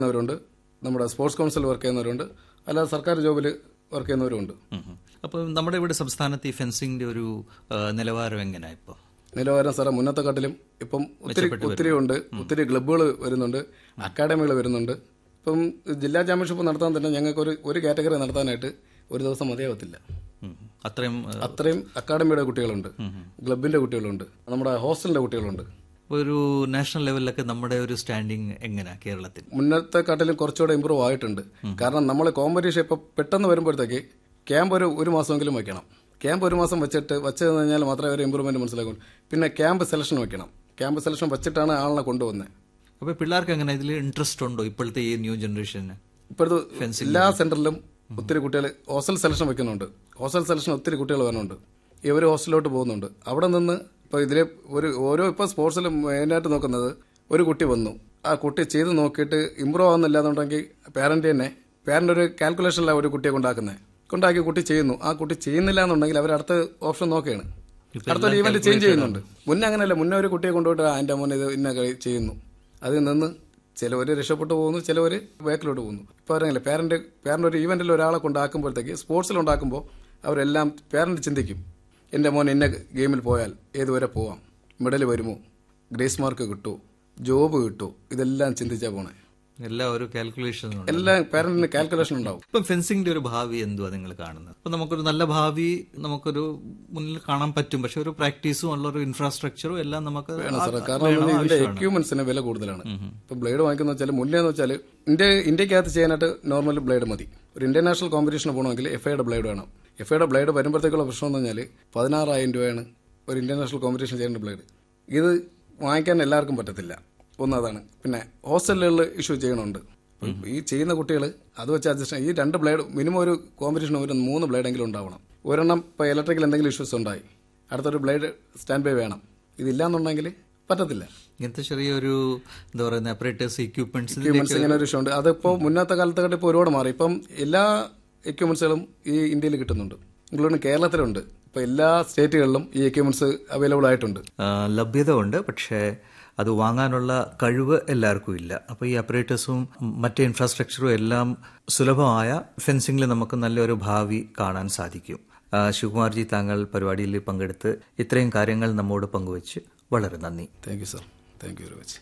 ചെയ്യുന്നവരുണ്ട് നമ്മുടെ sports council work ചെയ്യുന്നവരുണ്ട് അല്ലാതെ സർക്കാർ ജോബിൽ വർക്ക് ചെയ്യുന്നവരുണ്ട് അപ്പം നമ്മുടെ ഇവിടെ സംസ്ഥാനത്ത് ഈ ഫെൻസിങ്ങിന്റെ ഒരു ആ, നിലവാരം എങ്ങനെയാ ഇപ്പോൾ നിലവാരം സാറേ മുന്നത്തെക്കാട്ടിലും ഇപ്പം ഒത്തിരി ഒത്തിരി ഉണ്ട് ഒത്തിരി ക്ലബ്ബുകൾ വരുന്നുണ്ട് അക്കാഡമികൾ വരുന്നുണ്ട് ഇപ്പം ജില്ലാ ചാമ്പ്യൻഷിപ്പ് നടത്താൻ തന്നെ ഞങ്ങൾക്ക് ഒരു ഒരു കാറ്റഗറി നടത്താനായിട്ട് ഒരു ദിവസം മതിയാവത്തില്ല ഉം. അത്രയും ആ, അത്രയും അക്കാഡമിയുടെ കുട്ടികളുണ്ട് ക്ലബിന്റെ കുട്ടികളുണ്ട് നമ്മുടെ ഹോസ്റ്റലിന്റെ കുട്ടികളുണ്ട് ഒരു നാഷണൽ ലെവലിലൊക്കെ നമ്മുടെ ഒരു സ്റ്റാൻഡിങ് എങ്ങനെയാ കേരളത്തിൽ മുന്നത്തെ കാട്ടിലും കുറച്ചുകൂടെ ഇമ്പ്രൂവ് ആയിട്ടുണ്ട് കാരണം നമ്മൾ കോമ്പറ്റീഷൻ ഇപ്പൊ പെട്ടെന്ന് വരുമ്പോഴത്തേക്ക് ക്യാമ്പ് ഒരു ഒരു മാസമെങ്കിലും വെക്കണം ക്യാമ്പ് ഒരു മാസം വെച്ചിട്ട് വെച്ച് കഴിഞ്ഞാൽ മാത്രമേ ഒരു ഇമ്പ്രൂവ്മെന്റ് മനസ്സിലാക്കൂ പിന്നെ ക്യാമ്പ് സെലക്ഷൻ വെക്കണം ക്യാമ്പ് സെലക്ഷൻ വെച്ചിട്ടാണ് ആളിനെ കൊണ്ടുവന്നത് അപ്പോൾ പിള്ളേർക്ക് എങ്ങനെ ഇതിൽ ഇൻട്രസ്റ്റ് ഉണ്ടോ ഇപ്പോഴത്തെ ഈ ന്യൂ ജനറേഷന് ഇപ്പോഴത്തെ എല്ലാ സെന്ററിലും ഒത്തിരി കുട്ടികൾ ഹോസ്റ്റൽ സെലക്ഷൻ വെക്കുന്നുണ്ട് ഹോസ്റ്റൽ സെലക്ഷൻ ഒത്തിരി കുട്ടികൾ വരുന്നുണ്ട് ഇവർ ഹോസ്റ്റലിലോട്ട് പോകുന്നുണ്ട് അവിടെ നിന്ന് ഇപ്പൊ ഇതില് ഒരു ഓരോ ഇപ്പൊ സ്പോർട്സിൽ മെയിനായിട്ട് നോക്കുന്നത് ഒരു കുട്ടി വന്നു ആ കുട്ടി ചെയ്ത് നോക്കിയിട്ട് ഇമ്പ്രൂവ് ആവുന്നില്ല എന്നുണ്ടെങ്കിൽ പാരന്റ് തന്നെ പാരന്റ് ഒരു കാൽക്കുലേഷനിലാണ് ഒരു കുട്ടിയെ കൊണ്ടാക്കുന്നത് കൊണ്ടാക്കി കുട്ടി ചെയ്യുന്നു ആ കുട്ടി ചെയ്യുന്നില്ല എന്നുണ്ടെങ്കിൽ അവർ അടുത്ത ഓപ്ഷൻ നോക്കുകയാണ് അടുത്തൊരു ഈവന്റ് ചേഞ്ച് ചെയ്യുന്നുണ്ട് മുന്നേ അങ്ങനെയല്ല മുന്നേ ഒരു കുട്ടിയെ കൊണ്ടുപോയിട്ട് ആ, എൻ്റെ മോനെ ഇത് ഇന്ന കളി ചെയ്യുന്നു അതിൽ നിന്ന് ചിലവര് രക്ഷപ്പെട്ടു പോകുന്നു ചിലവര് ബാക്കിലോട്ട് പോകുന്നു ഇപ്പൊ അറിയില്ല പേരന്റ് പേരന്റ് ഒരു ഈവന്റിൽ ഒരാളെ കൊണ്ടാക്കുമ്പോഴത്തേക്ക് സ്പോർട്സിൽ ഉണ്ടാക്കുമ്പോൾ അവരെല്ലാം പേരന്റ് ചിന്തിക്കും എൻ്റെ മോൻ ഇന്ന ഗെയിമിൽ പോയാൽ ഏതുവരെ പോവാം മെഡൽ വരുമോ ഗ്രേസ് മാർക്ക് കിട്ടുമോ ജോബ് കിട്ടുമോ ഇതെല്ലാം ചിന്തിച്ചാ പോണേ എല്ലാ ഒരു കാൽക്കുലേഷൻ ഉണ്ട് എല്ലാം പേരന്റിന് കാൽക്കുലേഷൻ ഉണ്ടാവും ഇപ്പം ഫെൻസിങ്ങിന്റെ ഒരു ഭാവി എന്തുവാ നിങ്ങൾ കാണുന്നത് ഇപ്പം നമുക്കൊരു നല്ല ഭാവി നമുക്കൊരു മുന്നിൽ കാണാൻ പറ്റും പക്ഷെ ഒരു പ്രാക്ടീസും ഉള്ള ഒരു ഇൻഫ്രാസ്ട്രക്ചറും എല്ലാം നമുക്ക് വേണം സാറേ ആ- കാരണം വേണം, ഇതിന്റെ ആവശ്യമാണ്. എക്യുപ്മെന്റ്സിന് വില കൂടുതലാണ് ഇപ്പൊ ബ്ലേഡ് വാങ്ങിക്കുന്ന വെച്ചാൽ മുന്നേ എന്ന് വെച്ചാൽ ഇന്ത്യ ഇന്ത്യക്കകത്ത് ചെയ്യാനായിട്ട് നോർമൽ ബ്ലേഡ് മതി ഒരു ഇന്റർനാഷണൽ കോമ്പറ്റീഷന് പോകണമെങ്കിൽ എഫ് ഐയുടെ ബ്ലേഡ് വേണം എഫ് ഐയുടെ ബ്ലേഡ് വരുമ്പോഴത്തേക്കുള്ള പ്രശ്നം എന്ന് പറഞ്ഞാൽ പതിനാറായിരം രൂപയാണ് ഒരു ഇന്റർനാഷണൽ കോമ്പറ്റീഷൻ ചെയ്യേണ്ട ബ്ലേഡ് ഇത് വാങ്ങിക്കാൻ എല്ലാവർക്കും പറ്റത്തില്ല ഒന്ന് അതാണ് പിന്നെ ഹോസ്റ്റലുകളിൽ ഇഷ്യൂ ചെയ്യണമുണ്ട് ഈ ചെയ്യുന്ന കുട്ടികൾ അത് വെച്ച് അഡ്ജസ്റ്റ് ഈ രണ്ട് ബ്ലേഡ് മിനിമം ഒരു കോമ്പറ്റീഷൻ ഒരു മൂന്ന് ബ്ലേഡെങ്കിലും ഉണ്ടാവണം ഒരെണ്ണം ഇപ്പോൾ ഇലക്ട്രിക്കൽ എന്തെങ്കിലും ഇഷ്യൂസ് ഉണ്ടായി അടുത്തൊരു ബ്ലേഡ് സ്റ്റാൻഡ് ബൈ വേണം ഇതില്ലാന്നുണ്ടെങ്കിൽ പറ്റത്തില്ല ഇങ്ങനത്തെ ചെറിയൊരു എന്താ പറയുന്ന അപ്പറേറ്റേഴ്സ് ഇക്വിപ്മെന്റ്സ് എക്യുപ്മെന്റ്സ് ഇങ്ങനെ ഒരു ഇഷ്യൂ ഉണ്ട് അതിപ്പോ മുന്നത്തെ കാലത്തൊക്കെ ഇപ്പോൾ ഒരുപാട് മാറി ഇപ്പം എല്ലാ എക്യുപ്മെന്റ്സുകളും ഈ ഇന്ത്യയിൽ കിട്ടുന്നുണ്ട് ഇൻക്ലൂഡിങ് കേരളത്തിലുണ്ട് ഇപ്പൊ എല്ലാ സ്റ്റേറ്റുകളിലും ഈ എക്യുപ്മെന്റ്സ് അവൈലബിൾ ആയിട്ടുണ്ട് ആ, ലഭ്യത ഉണ്ട് പക്ഷേ അത് വാങ്ങാനുള്ള കഴിവ് എല്ലാവർക്കും ഇല്ല അപ്പോൾ ഈ അപ്പറേറ്റേഴ്സും മറ്റ് ഇൻഫ്രാസ്ട്രക്ചറും എല്ലാം സുലഭമായ ഫെൻസിംഗിൽ നമുക്ക് നല്ലൊരു ഭാവി കാണാൻ സാധിക്കും ആ, ശിവകുമാർജി താങ്കൾ പരിപാടിയിൽ പങ്കെടുത്ത് ഇത്രയും കാര്യങ്ങൾ നമ്മോട് പങ്കുവച്ച് വളരെ നന്ദി thank you sir thank you very much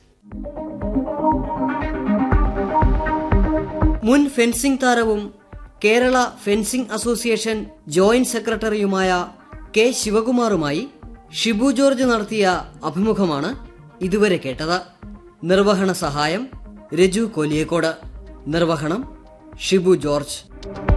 മുൻ ഫെൻസിംഗ് താരവും കേരള ഫെൻസിംഗ് അസോസിയേഷൻ ജോയിന്റ് സെക്രട്ടറിയുമായ കെ ശിവകുമാറുമായി ഷിബു ജോർജ് നടത്തിയ അഭിമുഖമാണ് ഇതുവരെ കേട്ടത് നിർവഹണ സഹായം രജു കോലിയേക്കോട് നിർവഹണം ഷിബു ജോർജ്